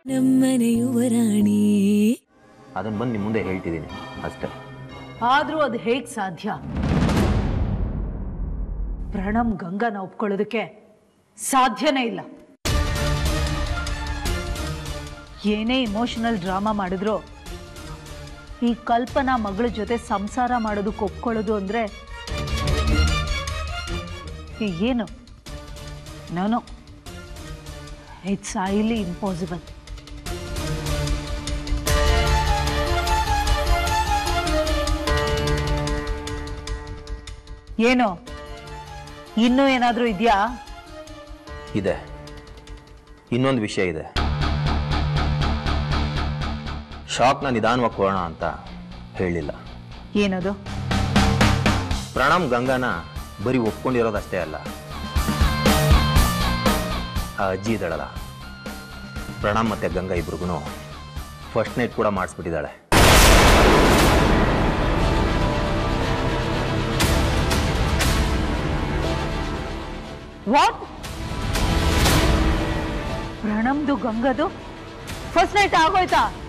ನಮ್ಮನೆ ಯುವರಾಣಿ ಅದನ್ನು ಬಂದು ನಿಮ್ಮ ಮುಂದೆ ಹೇಳ್ತಿದ್ದೀನಿ ಅಷ್ಟೇ ಆದ್ರೂ ಅದು ಹೇಗ್ ಸಾಧ್ಯ ಪ್ರಣಮ್ ಗಂಗಾನ ಒಪ್ಕೊಳ್ಳೋದಕ್ಕೆ ಸಾಧ್ಯನೇ ಇಲ್ಲ ಏನೇ ಇಮೋಷನಲ್ ಡ್ರಾಮಾ ಮಾಡಿದ್ರು ಈ ಕಲ್ಪನಾ ಮಗಳ ಜೊತೆ ಸಂಸಾರ ಮಾಡೋದಕ್ಕೆ ಒಪ್ಕೊಳ್ಳೋದು ಅಂದ್ರೆ ಈ ಏನು ನಾನು ಇಟ್ಸ್ ಹೈಲಿ ಇಂಪಾಸಿಬಲ್ ಏನು ಇನ್ನೂ ಏನಾದರೂ ಇದೆಯಾ ಇದೆ ಇನ್ನೊಂದು ವಿಷಯ ಇದೆ ಶಾಕ್ನ ನಿಧಾನವಾಗಿ ಕೊಡೋಣ ಅಂತ ಹೇಳಿಲ್ಲ ಏನದು ಪ್ರಣಮ್ ಗಂಗಾನ ಬರೀ ಒಪ್ಕೊಂಡಿರೋದಷ್ಟೇ ಅಲ್ಲ ಆ ಅಜ್ಜಿ ಇದ್ದಾಳಲ್ಲ ಪ್ರಣಮ್ ಮತ್ತು ಗಂಗಾ ಇಬ್ರಿಗೂ ಫಸ್ಟ್ ನೈಟ್ ಕೂಡ ಮಾಡಿಸ್ಬಿಟ್ಟಿದ್ದಾಳೆ ವಾಟ್ ಪ್ರಣಮ್ದು ಗಂಗದು ಫಸ್ಟ್ ನೈಟ್ ಆಗೋಯ್ತಾ